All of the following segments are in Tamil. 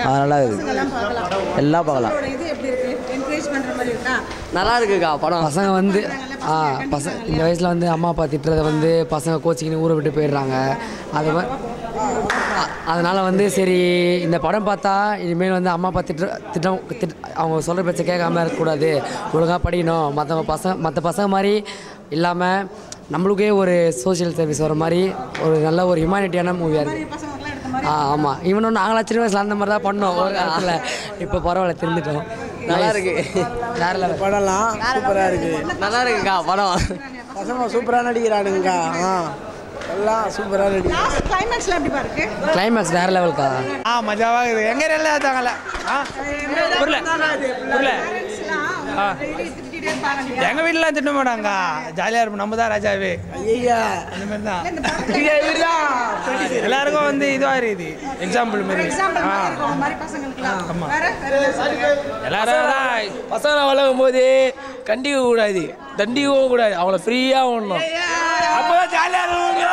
இருக்குல்ல ஆ, நல்லா இருக்கு. பசங்கெல்லாம் பார்க்கலாம் எல்லாம் பார்க்கலாம் உங்களோட இது எப்படி இருக்கு என்கரேஜ் பண்ற மாதிரி இருக்கா நல்லா இருக்குக்கா படம் பசங்க வந்து ஆ பசங்க இந்த வயசில் வந்து அம்மா அப்பா திட்டுறதை வந்து பசங்க கோச்சிக்கின்னு ஊரை விட்டு போயிடுறாங்க அது வ- அ- அதனால வந்து சரி இந்த படம் பார்த்தா இனிமேல் வந்து அம்மா அப்பா திட்ட திட்டம் திட் அவங்க சொல்கிற பேச்சை கேட்காம இருக்கக்கூடாது ஒழுங்காக படிக்கணும் மற்றவங்க பசங்க மற்ற பசங்க மாதிரி இல்லாமல் நம்மளுக்கே ஒரு சோஷியல் சர்வீஸ் வர மாதிரி ஒரு நல்ல ஒரு ஹியூமானிட்டியான மூவியாக இருக்குது பசங்களுக்குலாம் எடுத்த மாதிரி ஆ ஆமாம் இவனும் நாங்களாம் சின்ன வயசில் அந்த மாதிரி தான் பண்ணோம் ஒரு காலத்தில் இப்போ பரவாயில்ல தெரிஞ்சிட்டோம் நல்லா இருக்கு வேற level. படம்லாம் சூப்பராக இருக்குது நல்லா இருக்குக்கா படம் பசங்க சூப்பராக நடிக்கிறானுங்கக்கா ஆ எல்லாம் சூப்பராக நடிக்கிறாங்க லாஸ்ட் கிளைமேக்ஸ்ல எப்படி பா இருக்கு கிளைமேக்ஸ் வேறு லெவல்க்கா ஆ மஜாவாக இருக்குது எங்கே நல்லா இருக்காங்கல்ல ஆ புரியல புரியல ஆ டெய்லி திட்டிட்டே இருப்பாங்க இல்லையா? எங்க வீட்டுலாம் திட்ட மாட்டாங்க ஜாலியா இருப்போம் நம்ம தான் ராஜாவே ஐயா அந்த மாதிரி தான் இந்த படத்துல எல்லாருக்கும் வந்து இதுவா இருக்குது எக்ஸாம்பிள் மாதிரி எக்ஸாம்பிள் ஆ மாதிரி இருக்கும் மாதிரி பசங்களுக்குலாம் வேற வேற ஏதாவது சொல்லுங்க. எல்லாரும் தான் பசங்களை வளர்க்கும் போது கண்டிக்க கூடாது தண்டிக்கவும் கூடாது அவங்கள ஃப்ரீயாக ஓடணும் அப்போதான் ஜாலியாக இருப்பாங்க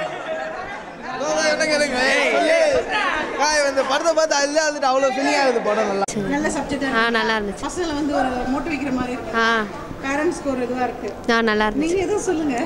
இந்த படத்தை பார்த்து அதில் வந்துட்டு அவ்வளோ ஃபீலிங் ஆகுது படம் நல்லா நல்ல சப்ஜெக்ட் ஆ நல்லா இருந்துச்சு பசங்களை வந்து ஒரு மோட்டு வைக்கிற மாதிரி இருக்கு ஆ பேரண்ட்ஸ்க்கு ஒரு இதுவா இருக்கு ஆ நல்லா இருந்துச்சு நீங்க எதுவும் சொல்லுங்க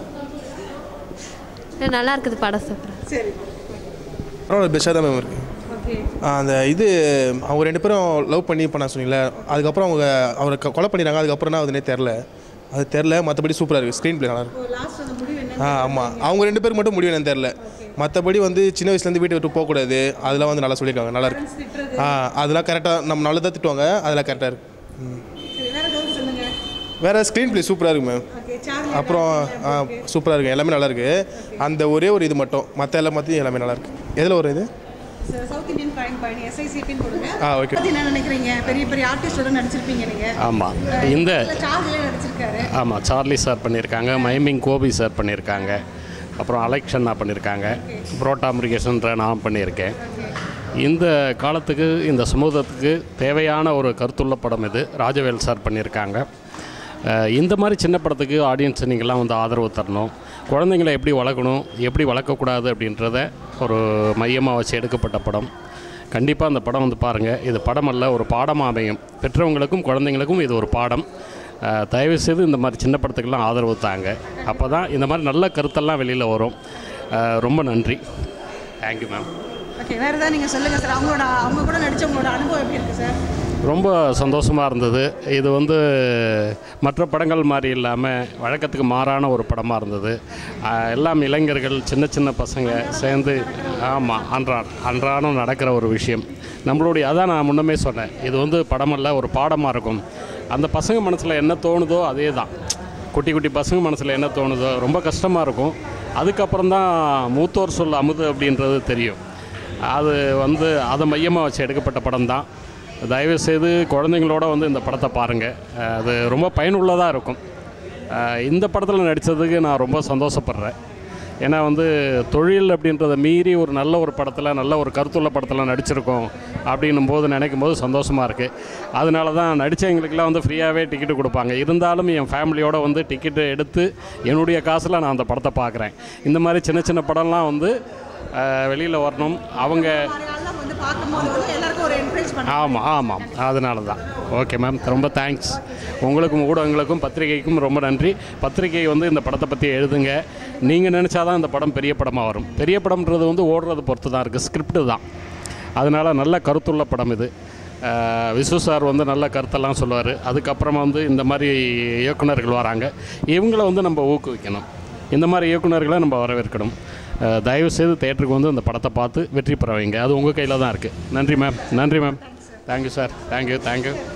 ஏ, நல்லா இருக்குது படம் சூப்பராக சரி பரவாயில்ல பெஸ்ட்டாக தான் மேம் இருக்குது ஓகே அந்த இது அவங்க ரெண்டு பேரும் லவ் பண்ணி பண்ண சொன்னீங்களே அதுக்கப்புறம் அவங்க அவரை க- கொலை பண்ணிடுறாங்க அதுக்கப்புறம் தான் அதுனே தெரில அது தெரில மற்றபடி சூப்பராக இருக்குது ஸ்க்ரீன் ப்ளே நல்லா இருக்கு லாஸ்ட் அந்த முடிவு என்ன ஆ ஆமாம் அவங்க ரெண்டு பேருக்கு மட்டும் முடிவு என்னன்னு தெரில மற்றபடி வந்து சின்ன வயசுலேருந்து வீட்டை விட்டு போகக்கூடாது அதெல்லாம் வந்து நல்லா சொல்லியிருக்காங்க நல்லா இருக்கு திட்டுறது ஆ அதெல்லாம் கரெக்டாக நம்ம நல்லதாக திட்டுவாங்க அதெல்லாம் கரெக்டாக இருக்கு ம். சரி வேற ஏதாவது சொல்லுங்க வேறு ஸ்க்ரீன் ப்ளே சூப்பராக இருக்கு மேம் ஓகே சார்லி அப்புறம் சூப்பராக இருக்கு எல்லாமே நல்லா இருக்கு அந்த ஒரே ஒரு இது மட்டும் மற்ற எல்லா மற்ற எல்லாமே நல்லா இருக்கு எதில் ஒரு இது சவுத் இந்தியன் கிரைம் பயணி எஸ்ஐசிபின்னு கொடுங்க ஆ ஓகே பத்தி என்ன நினைக்கிறீங்க பெரிய பெரிய ஆர்டிஸ்டோட நடிச்சிருப்பீங்க நீங்க ஆமாம் இந்த சார்லியே நடிச்சிருக்காரு ஆமாம் சார்லி சார் பண்ணியிருக்காங்க மைமிங் கோபி சார் பண்ணியிருக்காங்க அப்புறம் அலெக்ஷன்னா பண்ணியிருக்காங்க புரோட்டா முருகேசன்ற நான் பண்ணியிருக்கேன் இந்த காலத்துக்கு இந்த சமூகத்துக்கு தேவையான ஒரு கருத்துள்ள படம் இது ராஜவேல் சார் பண்ணியிருக்காங்க அஹ் இந்த மாதிரி சின்ன படத்துக்கு ஆடியன்ஸ் நீங்கள்லாம் வந்து ஆதரவு தரணும் குழந்தைங்களை எப்படி வளர்க்கணும் எப்படி வளர்க்கக்கூடாது அப்படின்றத ஒரு மையமாக வச்சு எடுக்கப்பட்ட படம் கண்டிப்பாக அந்த படம் வந்து பாருங்கள் இது படம் அல்ல ஒரு பாடமாக அமையும் பெற்றவங்களுக்கும் குழந்தைங்களுக்கும் இது ஒரு பாடம் அஹ் தயவுசெய்து இந்த மாதிரி சின்ன படத்துக்கெல்லாம் ஆதரவு தாங்க அப்போ தான் இந்த மாதிரி நல்ல கருத்தெல்லாம் வெளியில் வரும் அஹ் ரொம்ப நன்றி தேங்க்யூ மேம் ஓகே வேற ஏதாவது நீங்க சொல்லுங்க சார் அவங்களோட அவங்க கூட நடிச்சவங்களோட அனுபவம் எப்படி இருக்கு சார் ரொம்ப சந்தோஷமாக இருந்தது இது வந்து மற்ற படங்கள் மாதிரி இல்லாமல் வழக்கத்துக்கு மாறான ஒரு படமாக இருந்தது ஆஹ் எல்லாம் இளைஞர்கள் சின்ன சின்ன பசங்க சேர்ந்து ஆமாம் அன்றாட அன்றாடம் நடக்கிற ஒரு விஷயம் நம்மளுடைய அதான் நான் முன்னமே சொன்னேன் இது வந்து படமல்ல ஒரு பாடமாக இருக்கும் அந்த பசங்க மனசில் என்ன தோணுதோ அதே தான் குட்டி குட்டி பசங்க மனசில் என்ன தோணுதோ ரொம்ப கஷ்டமாக இருக்கும் அதுக்கப்புறம் தான் மூத்தோர் சொல் அமுது அப்படின்றது தெரியும் அது வந்து அதை மையமாக வச்சு எடுக்கப்பட்ட படம் தான் தயவுசெய்து குழந்தைங்களோட வந்து இந்த படத்தை பாருங்கள் அது ரொம்ப பயனுள்ளதாக இருக்கும் அஹ் இந்த படத்தில் நடித்ததுக்கு நான் ரொம்ப சந்தோஷப்படுறேன் ஏன்னா வந்து தொழில் அப்படின்றத மீறி ஒரு நல்ல ஒரு படத்தில் நல்ல ஒரு கருத்துள்ள படத்தில் நடிச்சிருக்கோம் அப்படின்னும் போது நினைக்கும் போது சந்தோஷமாக இருக்குது அதனால தான் நடித்தவங்களுக்கெல்லாம் வந்து ஃப்ரீயாகவே டிக்கெட்டு கொடுப்பாங்க இருந்தாலும் என் ஃபேமிலியோட வந்து டிக்கெட்டு எடுத்து என்னுடைய காசில் நான் அந்த படத்தை பார்க்குறேன் இந்த மாதிரி சின்ன சின்ன படம்லாம் வந்து வெளியில் வரணும் அவங்க எல்லாம் வந்து பார்க்கும்போது வந்து எல்லாருக்கும் ஒரு என்கரேஜ் பண்ண ஆமாம் ஆமாம் அதனால தான் ஓகே மேம் ரொம்ப தேங்க்ஸ் உங்களுக்கும் ஊடகங்களுக்கும் பத்திரிகைக்கும் ரொம்ப நன்றி பத்திரிகை வந்து இந்த படத்தை பற்றி எழுதுங்க நீங்கள் நினச்சாதான் இந்த படம் பெரிய படமாக வரும் பெரிய படம்ன்றது வந்து ஓடுறது பொறுத்து தான் இருக்குது ஸ்கிரிப்டு தான் அதனால் நல்ல கருத்துள்ள படம் இது அஹ், விசு சார் வந்து நல்ல கருத்தெல்லாம் சொல்லுவார் அதுக்கப்புறமா வந்து இந்த மாதிரி இயக்குனர்கள் வராங்க இவங்கள வந்து நம்ம ஊக்குவிக்கணும் இந்த மாதிரி இயக்குனர்களை நம்ம வரவேற்கணும் அஹ், தயவு செய்து தேட்டருக்கு வந்து இந்த படத்தை பார்த்து வெற்றி பெற வைங்க அது உங்கள் கையில் தான் இருக்குது நன்றி மேம் நன்றி ma'am thank you sir thank you thank you